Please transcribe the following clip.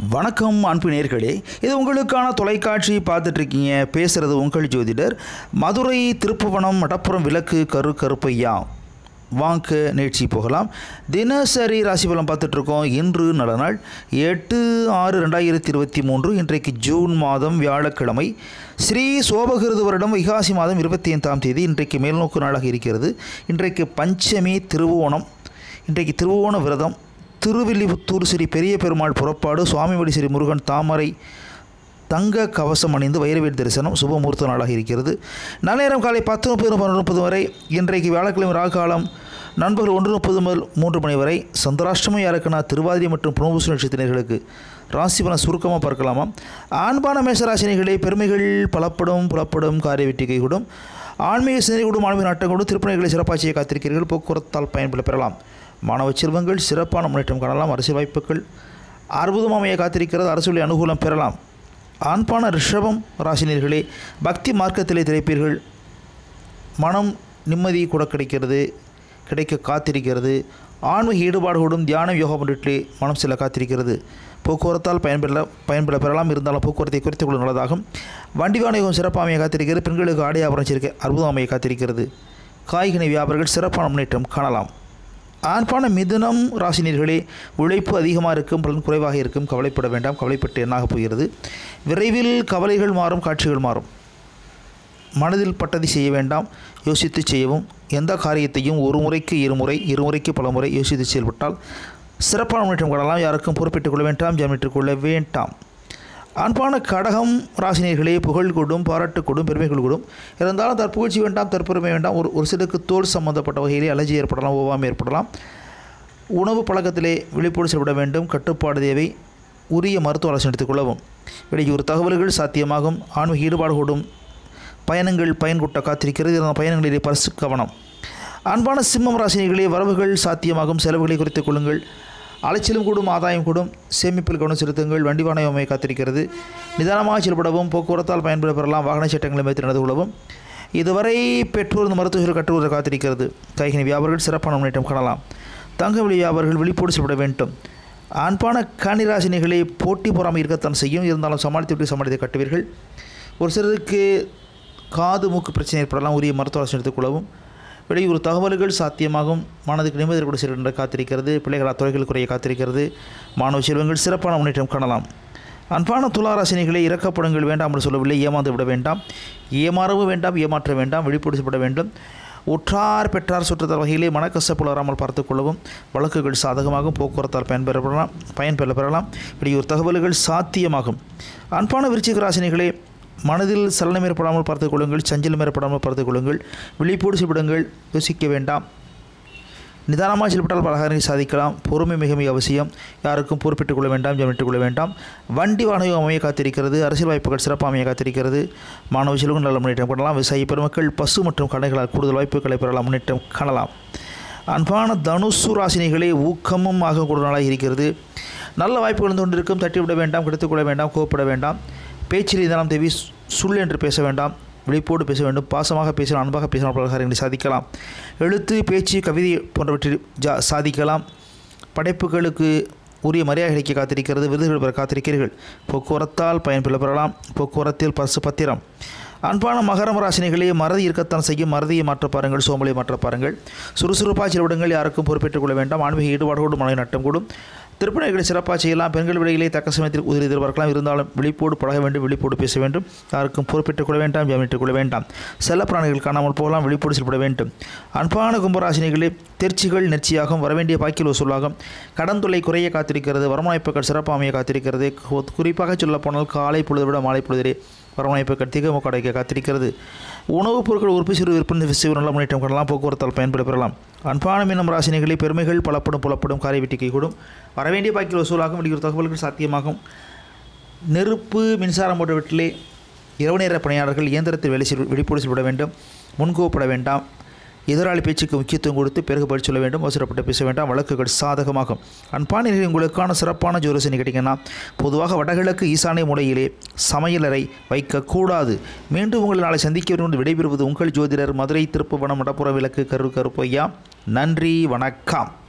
வணக்கம் அன்பு நேர்களே இது உங்களுக்கான தொலைக்காட்சி பார்த்துட்ருக்கீங்க பேசுகிறது உங்கள் ஜோதிடர் மதுரை திருப்புவனம் மடப்புறம் விளக்கு கரு கருப்பையா வாங்க நிகழ்ச்சி போகலாம் தினசரி ராசி பலன் பார்த்துட்ருக்கோம் இன்று நல்ல நாள் எட்டு ஆறு ரெண்டாயிரத்தி இருபத்தி மூன்று இன்றைக்கு ஜூன் மாதம் வியாழக்கிழமை ஸ்ரீ சோபகிருது வருடம் வைகாசி மாதம் இருபத்தி ஐந்தாம் தேதி இன்றைக்கு மேல்நோக்கு நாளாக இருக்கிறது இன்றைக்கு பஞ்சமி திருவோணம் இன்றைக்கு திருவோண விரதம் திருவில்லிபுத்தூர் ஸ்ரீ பெரிய பெருமாள் புறப்பாடு சுவாமிவடி ஸ்ரீ முருகன் தாமரை தங்க கவசம் அணிந்து வைரவேல் தரிசனம் சுபமுகூர்த்த நாளாக இருக்கிறது நல்ல நேரம் காலை பத்து முப்பது பன்னெண்டு முப்பது வரை இன்றைக்கு வியாழக்கிழமை ராகாலம் நண்பர்கள் ஒன்று முப்பது முதல் மூன்று மணி வரை சந்திராஷ்டமம் யாருக்குன்னா திருவாதிரை மற்றும் புனபூச நட்சத்திரர்களுக்கு ராசி பலன் சுருக்கமாக பார்க்கலாமா ஆண்பான மேசராசினிகளே பெருமைகள் பலப்படும் புலப்படும் காரிய வெற்றி கைகூடும் ஆன்மீக சிந்தனைகளும் ஆன்மீக நாட்டங்களோடு திருப்பணிகளை சிறப்பாட்சியை காத்திருக்கிறீர்கள் போக்குவரத்தால் பயன்பட பெறலாம் மாணவ செல்வங்கள் சிறப்பான முன்னேற்றம் காணலாம் அரசியல் வாய்ப்புகள் அற்புதம் அமைய காத்திருக்கிறது அரசுடைய அனுகூலம் பெறலாம் ஆண்பான ரிஷபம் ராசினியர்களே பக்தி மார்க்கத்திலே திரைப்பீர்கள் மனம் நிம்மதி கூட கிடைக்கிறது கிடைக்க காத்திருக்கிறது ஆன்மீக ஈடுபாடுகளும் தியானம் யோகா முன்னிட்டு மனம் செல்ல காத்திருக்கிறது போக்குவரத்தால் பயன்பெற பயன்பட பெறலாம் இருந்தாலும் போக்குவரத்தை குறைத்துக் கொள்ள நல்லதாகும் வண்டி வாணிகம் சிறப்பாக அமைய காத்திருக்கிறது பெண்களுக்கு ஆடை ஆபரணம் சேர்க்கை அற்புதம் அமைய காத்திருக்கிறது காய்கனி வியாபாரிகள் சிறப்பான முன்னேற்றம் காணலாம் ஆண்பான மிதுனம் ராசினியர்களே உழைப்பு அதிகமாக இருக்கும் பலன் குறைவாக இருக்கும் கவலைப்பட வேண்டாம் கவலைப்பட்டு என்னாக போகிறது விரைவில் கவலைகள் மாறும் காட்சிகள் மாறும் மனதில் பட்டதை செய்ய வேண்டாம் யோசித்து செய்யவும் எந்த காரியத்தையும் ஒரு முறைக்கு இருமுறை இருமுறைக்கு பல முறை யோசித்து செயல்பட்டால் சிறப்பான முன்னேற்றம் காணலாம் யாருக்கும் பொறுப்பேற்றுக் கொள்ள வேண்டாம் ஜாமீட்டுக் கொள்ள வேண்டாம் அன்பான கடகம் ராசினியர்களே புகழ் கொடும் பாராட்டு கொடும் பெருமைகள் கொடும் இருந்தாலும் தற்புகழ்ச்சி வேண்டாம் தற்பெருமை வேண்டாம் ஒரு ஒரு சிலருக்கு தோல் சம்பந்தப்பட்ட வகையிலே அலர்ஜி ஏற்படலாம் ஓவாமை ஏற்படலாம் உணவு பழக்கத்திலே விழிப்போடு செயல்பட வேண்டும் கட்டுப்பாடு தேவை உரிய மருத்துவ ஆலோசனை எடுத்துக்கொள்ளவும் வெளியூர் தகவல்கள் சாத்தியமாகும் ஆன்மீக ஈடுபாடு கூடும் பயணங்கள் பயன் கொட்ட காத்திருக்கிறது இந்த பயணங்களிலே பரிசு கவனம் அன்பான சிம்மம் ராசினிகளே வரவுகள் சாத்தியமாகும் செலவுகளை குறைத்துக் கொள்ளுங்கள் அலைச்சலும் கூடும் ஆதாயம் கூடும் சேமிப்பில் கவனம் செலுத்துங்கள் வண்டி வாகனம் அமைய காத்திருக்கிறது நிதானமாக செயல்படவும் போக்குவரத்தால் பயன்பட பெறலாம் வாகன சட்டங்களை வைத்து நடந்து கொள்ளவும் இதுவரை பெற்றோர் இந்த மருத்துவர்கள் கட்டுவதை காத்திருக்கிறது கைகனி வியாபாரிகள் சிறப்பான முன்னேற்றம் காணலாம் தங்க வெளி வியாபாரிகள் விழிப்போடு செயல்பட வேண்டும் அன்பான கன்னிராசினிகளை போட்டி பொறாமை இருக்கத்தான் செய்யும் இருந்தாலும் சமாளித்து விட்டு சமாளித்து கட்டுவீர்கள் ஒரு சிலருக்கு காது மூக்கு பிரச்சனை ஏற்படலாம் உரிய மருத்துவ ஆலோசனை எடுத்துக்கொள்ளவும் வெளியூர் தகவல்கள் சாத்தியமாகும் மனதுக்கு நிம்மதி கூட செல்கின்ற காத்திருக்கிறது பிள்ளைகள் துறைகள் குறைய காத்திருக்கிறது மாணவ செல்வங்கள் சிறப்பான முன்னேற்றம் காணலாம் அன்பான துளாராசினிகளை இறக்கப்படுங்கள் வேண்டாம் என்று சொல்லவில்லை ஏமாந்து விட வேண்டாம் ஏமாறவும் வேண்டாம் ஏமாற்ற வேண்டாம் விழிப்படுத்தப்பட வேண்டும் உற்றார் பெற்றார் சுற்றத்தார் வகையிலே மனக்கசப்பு வராமல் பார்த்து கொள்ளவும் வழக்குகள் சாதகமாகும் போக்குவரத்தால் பயன்பெறப்படலாம் பயன்பெற பெறலாம் வெளியூர் தகவல்கள் சாத்தியமாகும் அன்பான விருச்சிக ராசினிகளே மனதில் சலனம் ஏற்படாமல் பார்த்துக் கொள்ளுங்கள் சஞ்சலம் ஏற்படாமல் பார்த்துக் கொள்ளுங்கள் விழிப்போடு செயல்படுங்கள் யோசிக்க வேண்டாம் நிதானமாக செயல்பட்டால் பல காரியங்களை சாதிக்கலாம் பொறுமை மிக மிக அவசியம் யாருக்கும் பொறுப்பிட்டுக் கொள்ள வேண்டாம் ஜமிட்டுக் கொள்ள வேண்டாம் வண்டி வாகனம் அமைய காத்திருக்கிறது அரசியல் வாய்ப்புகள் சிறப்பாக அமைய காத்திருக்கிறது மாணவ செல்வங்கள் நல்ல முன்னேற்றம் காணலாம் விவசாய பெருமக்கள் பசு மற்றும் கடைகளால் கூடுதல் வாய்ப்புகளை பெறலாம் முன்னேற்றம் காணலாம் அன்பான தனுசு ராசினிகளே ஊக்கமும் ஆக கூட நாளாக இருக்கிறது நல்ல வாய்ப்புகள் வந்து கொண்டிருக்கும் தட்டிவிட வேண்டாம் கிடைத்துக்கொள்ள வேண்டாம் கோவப்பட வேண்டாம் பேச்சில் இதனால் தேவி சுள் என்று பேச வேண்டாம் விழிப்போடு பேச வேண்டும் பாசமாக பேசலாம் அன்பாக பேசலாம் பல காரியங்களை சாதிக்கலாம் எழுத்து பேச்சு கவிதை போன்றவற்றில் ஜா சாதிக்கலாம் படைப்புகளுக்கு உரிய மரியாதை கிடைக்க காத்திருக்கிறது விருதுகள் பெற காத்திருக்கிறீர்கள் போக்குவரத்தால் பயன்பெற பெறலாம் போக்குவரத்தில் பசு பத்திரம் அன்பான மகரம் ராசினிகளே மறதி இருக்கத்தான் செய்யும் மறதியை மாற்ற பாருங்கள் சோமலை மாற்ற பாருங்கள் சுறுசுறுப்பாக செலவிடங்கள் யாருக்கும் பொறுப்பேற்றுக் கொள்ள வேண்டாம் ஆன்மீக ஈடுபாடோடு மனை நட்டம் கூடும் திருப்பணிகளை சிறப்பாக செய்யலாம் பெண்கள் விலைகளை தக்க சமயத்தில் உதவி எதிர்பார்க்கலாம் இருந்தாலும் விழிப்போடு பழக வேண்டும் விழிப்போடு பேச வேண்டும் யாருக்கும் பொறுப்பேற்றுக் கொள்ள வேண்டாம் ஜாமீட்டுக் கொள்ள வேண்டாம் செல்ல பிராணிகள் காணாமல் போகலாம் விழிப்போடு செயல்பட வேண்டும் அன்பான கும்பராசினிகளே தேர்ச்சிகள் நெர்ச்சியாகும் வரவேண்டிய பாக்கில் வசூலாகும் கடன் தொல்லை குறைய காத்திருக்கிறது வருமானப்புகள் சிறப்பாக அமைய காத்திருக்கிறது குறிப்பாக சொல்லப்போனால் காலை பொழுதை விட மாலை பொழுதிலே வரவணைப்புகள் திகமுக அடைக்க காத்திருக்கிறது உணவுப் பொருட்கள் உற்பத்தி செய்வது விற்பனை செய்வது நல்ல முன்னேற்றம் காணலாம் போக்குவரத்தால் பயன்பட பெறலாம் அன்பான மீனம் ராசினிகளை பெருமைகள் பலப்படும் புலப்படும் காரை வெட்டி கைகூடும் வரவேண்டிய பாக்கில் வசூலாகும் வெளியூர் தகவல்கள் சாத்தியமாகும் நெருப்பு மின்சாரம் போன்றவற்றிலே இரவு நேர பணியாளர்கள் இயந்திரத்தில் வேலை செய் வெளிப்போடு செல்விட வேண்டும் முன்கோப்பட வேண்டாம் எதிராளி பேச்சுக்கு முக்கியத்துவம் கொடுத்து பிறகு பதில் சொல்ல வேண்டும் அவசரப்பட்டு பேச வேண்டாம் வழக்குகள் சாதகமாகும் அன்பானிகள் உங்களுக்கான சிறப்பான ஜோரசனி கிடைக்குன்னா பொதுவாக வடகிழக்கு ஈசானிய முறையிலே சமையலறை வைக்கக்கூடாது மீண்டும் உங்களை நாளை சந்திக்க வேண்டும் விடைபெறுவது உங்கள் ஜோதிடர் மதுரை திருப்புவனம் மடப்புற விளக்கு கரு கருப்பையா நன்றி வணக்கம்